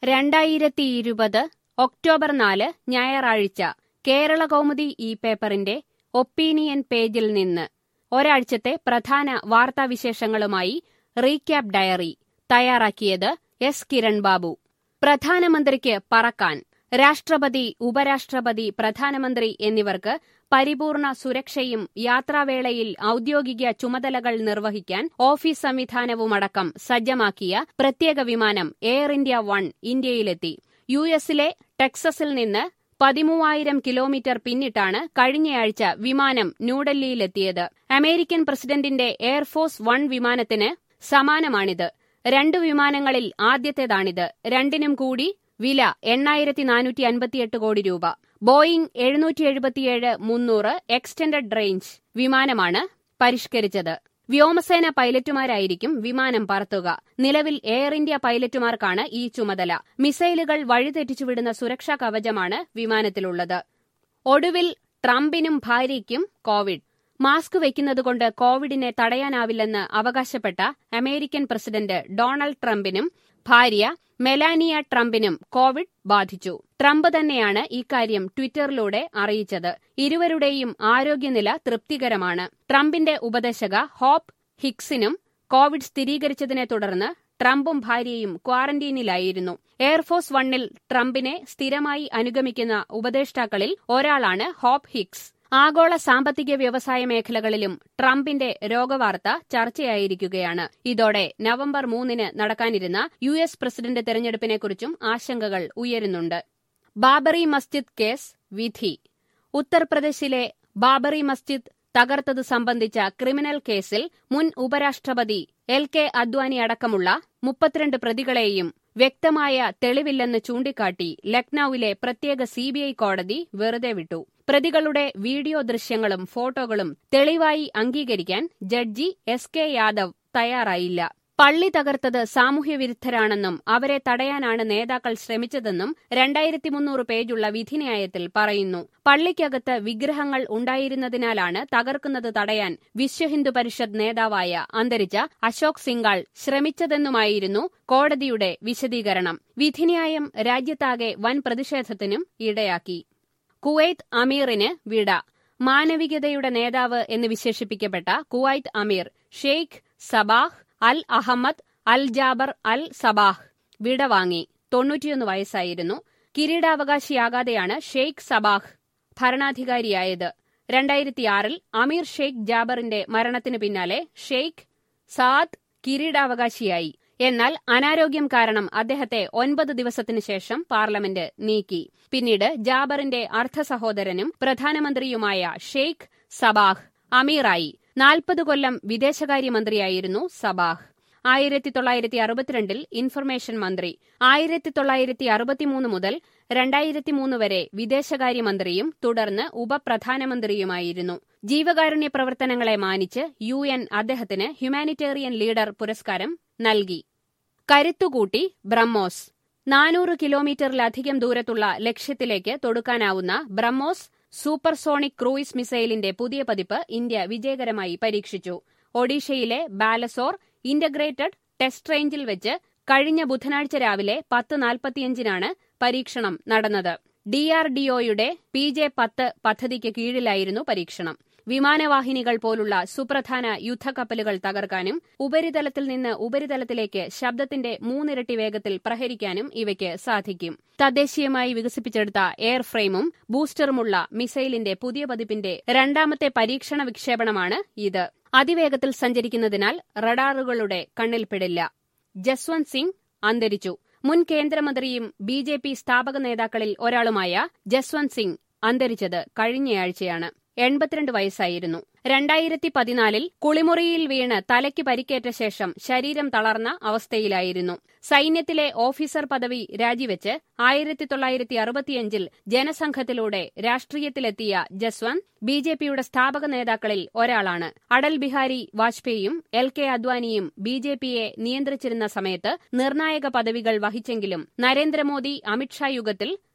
രണ്ടായിരത്തി ഇരുപത് ഒക്ടോബർ നാല് ഞായറാഴ്ച കേരള കൗമുദി ഈ പേപ്പറിന്റെ ഒപ്പീനിയൻ പേജിൽ നിന്ന് ഒരാഴ്ചത്തെ പ്രധാന വാർത്താവിശേഷങ്ങളുമായി റീക്യാപ്പ് ഡയറി തയ്യാറാക്കിയത് എസ് കിരൺ ബാബു പ്രധാനമന്ത്രിക്ക് പറക്കാൻ രാഷ്ട്രപതി ഉപരാഷ്ട്രപതി പ്രധാനമന്ത്രി എന്നിവർക്ക് പരിപൂർണ സുരക്ഷയും യാത്രാവേളയിൽ ഔദ്യോഗിക ചുമതലകൾ നിർവഹിക്കാൻ ഓഫീസ് സംവിധാനവുമടക്കം സജ്ജമാക്കിയ പ്രത്യേക വിമാനം എയർ ഇന്ത്യ വൺ ഇന്ത്യയിലെത്തി യു എസിലെ ടെക്സസിൽ നിന്ന് പതിമൂവായിരം കിലോമീറ്റർ പിന്നിട്ടാണ് കഴിഞ്ഞയാഴ്ച വിമാനം ന്യൂഡൽഹിയിലെത്തിയത് അമേരിക്കൻ പ്രസിഡന്റിന്റെ എയർഫോഴ്സ് വൺ വിമാനത്തിന് സമാനമാണിത് രണ്ടു വിമാനങ്ങളിൽ ആദ്യത്തേതാണിത് രണ്ടിനും കൂടി വില എണ്ണായിരത്തി നാനൂറ്റി അൻപത്തിയെട്ട് കോടി രൂപ ബോയിംഗ് എഴുന്നൂറ്റി എഴുപത്തിയേഴ് മുന്നൂറ് എക്സ്റ്റൻഡഡ് റേഞ്ച് വിമാനമാണ് പരിഷ്കരിച്ചത് വ്യോമസേന പൈലറ്റുമാരായിരിക്കും വിമാനം പറത്തുക നിലവിൽ എയർ ഇന്ത്യ പൈലറ്റുമാർക്കാണ് ഈ ചുമതല മിസൈലുകൾ വഴിതെറ്റിച്ചുവിടുന്ന സുരക്ഷാ കവചമാണ് വിമാനത്തിലുള്ളത് ഒടുവിൽ ട്രംപിനും ഭാര്യയ്ക്കും കോവിഡ് മാസ്ക് വയ്ക്കുന്നതുകൊണ്ട് കോവിഡിനെ തടയാനാവില്ലെന്ന് അവകാശപ്പെട്ട അമേരിക്കൻ പ്രസിഡന്റ് ഡൊണാൾഡ് ട്രംപിനും ഭാര്യ മെലാനിയ ട്രംപിനും കോവിഡ് ബാധിച്ചു ട്രംപ് തന്നെയാണ് ഇക്കാര്യം ട്വിറ്ററിലൂടെ അറിയിച്ചത് ഇരുവരുടെയും ആരോഗ്യനില തൃപ്തികരമാണ് ട്രംപിന്റെ ഉപദേശക ഹോപ്പ് ഹിക്സിനും കോവിഡ് സ്ഥിരീകരിച്ചതിനെ തുടർന്ന് ട്രംപും ഭാര്യയും ക്വാറന്റീനിലായിരുന്നു എയർഫോഴ്സ് വണ്ണിൽ ട്രംപിനെ സ്ഥിരമായി അനുഗമിക്കുന്ന ഉപദേഷ്ടാക്കളിൽ ഒരാളാണ് ഹോപ്പ് ഹിക്സ് ആഗോള സാമ്പത്തിക വ്യവസായ മേഖലകളിലും ട്രംപിന്റെ രോഗവാർത്ത ചർച്ചയായിരിക്കുകയാണ് ഇതോടെ നവംബർ മൂന്നിന് നടക്കാനിരുന്ന യു എസ് പ്രസിഡന്റ് തെരഞ്ഞെടുപ്പിനെക്കുറിച്ചും ആശങ്കകൾ ഉയരുന്നുണ്ട് ബാബറി മസ്ജിദ് കേസ് വിധി ഉത്തർപ്രദേശിലെ ബാബറി മസ്ജിദ് തകർത്തത് സംബന്ധിച്ച ക്രിമിനൽ കേസിൽ മുൻ ഉപരാഷ്ട്രപതി എൽ കെ അദ്വാനി അടക്കമുള്ള മുപ്പത്തിരണ്ട് പ്രതികളെയും വ്യക്തമായ തെളിവില്ലെന്ന് ചൂണ്ടിക്കാട്ടി ലക്നൌവിലെ പ്രത്യേക സിബിഐ കോടതി വെറുതെ വിട്ടു പ്രതികളുടെ വീഡിയോ ദൃശ്യങ്ങളും ഫോട്ടോകളും തെളിവായി അംഗീകരിക്കാൻ ജഡ്ജി എസ് കെ യാദവ് തയ്യാറായില്ല പള്ളി തകർത്തത് സാമൂഹ്യവിരുദ്ധരാണെന്നും അവരെ തടയാനാണ് നേതാക്കൾ ശ്രമിച്ചതെന്നും രണ്ടായിരത്തി മുന്നൂറ് പേജുള്ള വിധിന്യായത്തിൽ പറയുന്നു പള്ളിക്കകത്ത് വിഗ്രഹങ്ങൾ ഉണ്ടായിരുന്നതിനാലാണ് തകർക്കുന്നത് തടയാൻ വിശ്വഹിന്ദു പരിഷത്ത് നേതാവായ അന്തരിച്ച അശോക് സിംഗാൾ ശ്രമിച്ചതെന്നുമായിരുന്നു കോടതിയുടെ വിശദീകരണം വിധിന്യായം രാജ്യത്താകെ വൻ പ്രതിഷേധത്തിനും ഇടയാക്കി കുവൈത്ത് അമീറിന് വിട മാനവികതയുടെ നേതാവ് എന്ന് വിശേഷിപ്പിക്കപ്പെട്ട Kuwait Emir Sheikh Sabah Al Ahmad Al Jaber Al Sabah വിട വാങ്ങി തൊണ്ണൂറ്റിയൊന്ന് വയസ്സായിരുന്നു കിരീടാവകാശിയാകാതെയാണ് ഷെയ്ഖ് സബാഹ് ഭരണാധികാരിയായത് രണ്ടായിരത്തിയാറിൽ അമീർ ഷെയ്ഖ് ജാബറിന്റെ മരണത്തിനു പിന്നാലെ ഷെയ്ഖ് സാദ് കിരീടാവകാശിയായി എന്നാൽ അനാരോഗ്യം കാരണം അദ്ദേഹത്തെ ഒൻപത് ദിവസത്തിനു ശേഷം പാർലമെന്റ് നീക്കി പിന്നീട് ജാബറിന്റെ അർദ്ധസഹോദരനും പ്രധാനമന്ത്രിയുമായ ഷെയ്ഖ് സബാഹ് അമീറായി നാൽപ്പത് കൊല്ലം വിദേശകാര്യമന്ത്രിയായിരുന്നു സബാഹ് ആയിരത്തി തൊള്ളായിരത്തി അറുപത്തിരണ്ടിൽ ഇൻഫർമേഷൻ മന്ത്രി ആയിരത്തി തൊള്ളായിരത്തി അറുപത്തിമൂന്ന് മുതൽ രണ്ടായിരത്തി മൂന്ന് വരെ വിദേശകാര്യമന്ത്രിയും തുടർന്ന് ഉപപ്രധാനമന്ത്രിയുമായിരുന്നു ജീവകാരുണ്യ പ്രവർത്തനങ്ങളെ മാനിച്ച് യു എൻ അദ്ദേഹത്തിന് ഹ്യൂമാനിറ്റേറിയൻ ലീഡർ പുരസ്കാരം നൽകി കരുത്തുകൂട്ടി ബ്രഹ്മോസ് നാനൂറ് കിലോമീറ്ററിലധികം ദൂരത്തുള്ള ലക്ഷ്യത്തിലേക്ക് തൊടുക്കാനാവുന്ന ബ്രഹ്മോസ് സൂപ്പർസോണിക് ക്രൂയിസ് മിസൈലിന്റെ പുതിയ പതിപ്പ് ഇന്ത്യ വിജയകരമായി പരീക്ഷിച്ചു ഒഡീഷയിലെ ബാലസോർ ഇന്റഗ്രേറ്റഡ് ടെസ്റ്റ് റേഞ്ചിൽ വെച്ച് കഴിഞ്ഞ ബുധനാഴ്ച രാവിലെ പത്ത് നാൽപ്പത്തിയഞ്ചിനാണ് പരീക്ഷണം നടന്നത് ഡിആർഡിഒയുടെ പി ജെ പത്ത് പദ്ധതിക്ക് കീഴിലായിരുന്നു പരീക്ഷണം വിമാനവാഹിനികൾ പോലുള്ള സുപ്രധാന യുദ്ധക്കപ്പലുകൾ തകർക്കാനും ഉപരിതലത്തിൽ നിന്ന് ഉപരിതലത്തിലേക്ക് ശബ്ദത്തിന്റെ മൂന്നിരട്ടി വേഗത്തിൽ പ്രഹരിക്കാനും ഇവയ്ക്ക് സാധിക്കും തദ്ദേശീയമായി വികസിപ്പിച്ചെടുത്ത എയർ ഫ്രെയിമും ബൂസ്റ്ററുമുള്ള മിസൈലിന്റെ പുതിയ പതിപ്പിന്റെ രണ്ടാമത്തെ പരീക്ഷണ വിക്ഷേപണമാണ് ഇത് അതിവേഗത്തിൽ സഞ്ചരിക്കുന്നതിനാൽ റഡാറുകളുടെ കണ്ണിൽപ്പെടില്ല ജസ്വന്ത് സിംഗ് അന്തരിച്ചു മുൻ കേന്ദ്രമന്ത്രിയും ബി ജെ പി സ്ഥാപക നേതാക്കളിൽ ഒരാളുമായ ജസ്വന്ത് സിംഗ് അന്തരിച്ചത് കഴിഞ്ഞയാഴ്ചയാണ് എൺപത്തിരണ്ട് വയസ്സായിരുന്നു രണ്ടായിരത്തി പതിനാലിൽ കുളിമുറിയിൽ വീണ് തലയ്ക്ക് പരിക്കേറ്റ ശേഷം ശരീരം തളർന്ന അവസ്ഥയിലായിരുന്നു സൈന്യത്തിലെ ഓഫീസർ പദവി രാജിവെച്ച് ആയിരത്തി തൊള്ളായിരത്തി അറുപത്തിയഞ്ചിൽ ജനസംഘത്തിലൂടെ രാഷ്ട്രീയത്തിലെത്തിയ ജസ്വന്ത് ബി ജെ പിയുടെ സ്ഥാപക നേതാക്കളിൽ ഒരാളാണ് അടൽ ബിഹാരി വാജ്പേയിയും എൽ കെ അദ്വാനിയും ബി ജെ പിയെ നിയന്ത്രിച്ചിരുന്ന സമയത്ത് നിർണായക പദവികൾ വഹിച്ചെങ്കിലും നരേന്ദ്രമോദി അമിത്ഷാ യുഗത്തിൽ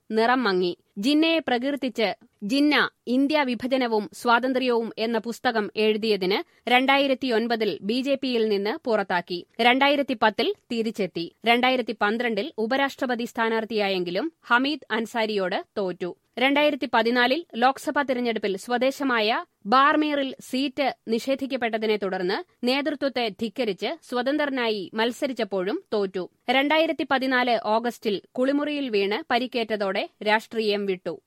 നിറം മങ്ങി ജിന്നയെ പ്രകീർത്തിച്ച് ജിന്ന ഇന്ത്യ വിഭജനവും സ്വാതന്ത്ര്യവും എന്ന പുസ്തകം എഴുതിയതിന് രണ്ടായിരത്തിയൊൻപതിൽ ബി ജെ പിയിൽ നിന്ന് പുറത്താക്കി രണ്ടായിരത്തി പത്തിൽ തിരിച്ചെത്തി രണ്ടായിരത്തി പന്ത്രണ്ടിൽ ഉപരാഷ്ട്രപതി സ്ഥാനാർത്ഥിയായെങ്കിലും ഹമീദ് അൻസാരിയോട് തോറ്റു രണ്ടായിരത്തി പതിനാലിൽ ലോക്സഭാ തിരഞ്ഞെടുപ്പിൽ സ്വദേശമായ ബാർമീറിൽ സീറ്റ് നിഷേധിക്കപ്പെട്ടതിനെ തുടർന്ന് നേതൃത്വത്തെ ധിക്കരിച്ച് സ്വതന്ത്രനായി മത്സരിച്ചപ്പോഴും തോറ്റു രണ്ടായിരത്തി പതിനാല് ഓഗസ്റ്റിൽ കുളിമുറിയിൽ വീണ് പരിക്കേറ്റതോടെ രാഷ്ട്രീയം വിട്ടു